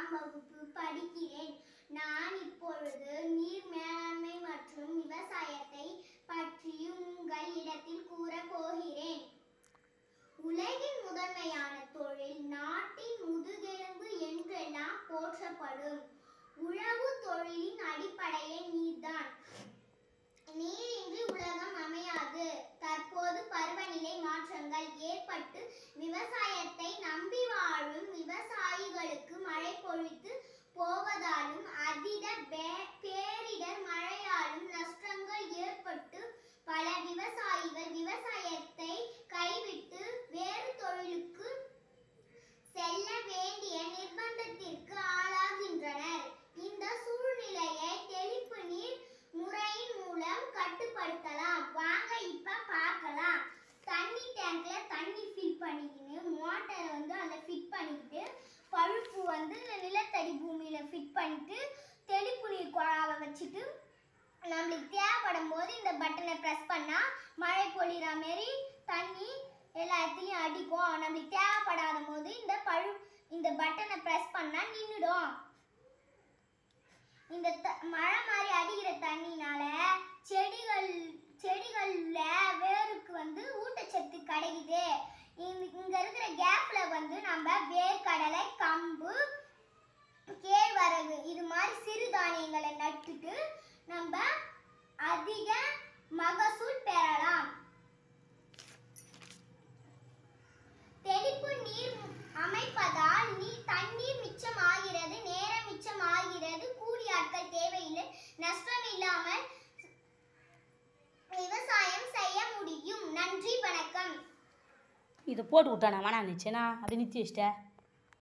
ஆறாம் வகுப்பு படிக்கிறேன் நான் இப்பொழுது நீர் மேலாண்மை மற்றும் விவசாயத்தை பற்றி உங்கள் இடத்தில் கூறப் போகிறேன் உலகின் முதன்மையான தொழில் நாட்டின் முதுகெலும்பு என்றெல்லாம் போற்றப்படும் உழவு தொழிலின் அடிப்படையே நீர்தான் நீரின்றி உலகம் அமையாது தற்போது பருவநிலை மாற்றங்கள் ஏற்பட்டு விவசாயத்தை நம்பி வாழும் விவசாயிகளுக்கு மழை பொழித்து போவதாலும் அதிக பே- பேரிடர் மழையாலும் நஷ்டங்கள் ஏற்பட்டு பல விவசாயிகள் விவசாயத்தை கைவிட்டு வேறு தொழிலுக்கு செல்ல வேண்டிய நிர்பந்தத்திற்கு ஆளாகின்றனர் இந்த சூழ்நிலையை தெளிப்பு நீர் முறையின் மூலம் கட்டுப்படுத்தலாம் வாங்க இப்ப பார்க்கலாம் தண்ணி டேங்க்ல தண்ணி ஃபில் பண்ணிக்கின்னு மோட்டரை வந்து அதில் ஃபிட் பண்ணிக்கிட்டு பழுப்பு வந்து நிலத்தடி பூமியில ஃபிட் பண்ணிட்டு தெளிப்பு நீர் குழாவை வச்சுட்டு நம்மளுக்கு தேவைப்படும் போது இந்த பட்டனை ப்ரெஸ் பண்ணா மழை பொழிகிற மாரி தண்ணி எல்லா இடத்துலையும் அடிக்கும் நம்மளுக்கு தேவைப்படாத போது இந்த பழு இந்த பட்டனை ப்ரெஸ் பண்ணா நின்றுடும் இந்த த- மழை மாதிரி அடிக்கிற தண்ணினால செடிகள் செடிகள்ல வேருக்கு வந்து ஊட்டச்சத்து கிடைக்குது இந்த- இங்க இருக்கிற கேப்ல வந்து நம்ம வேர்க்கடலை கம்பு கேழ்வரகு இது மாதிரி சிறுதானியங்களை நட்டுட்டு நம்ம அதிக மகசூல் பெறலாம் தெளிப்பு நீர் அமைப்பதால் நீ தண்ணீர் மிச்சமாகிறது நேரம் மிச்சமாகிறது கூலி ஆட்கள் தேவையில்லை நஷ்டம் இல்லாமல் விவசாயம் செய்ய முடியும் நன்றி வணக்கம் இது போட்டு விட்டானா வேணாம் நிச்சயனா அப்படி நிறுத்தி வச்சிட்ட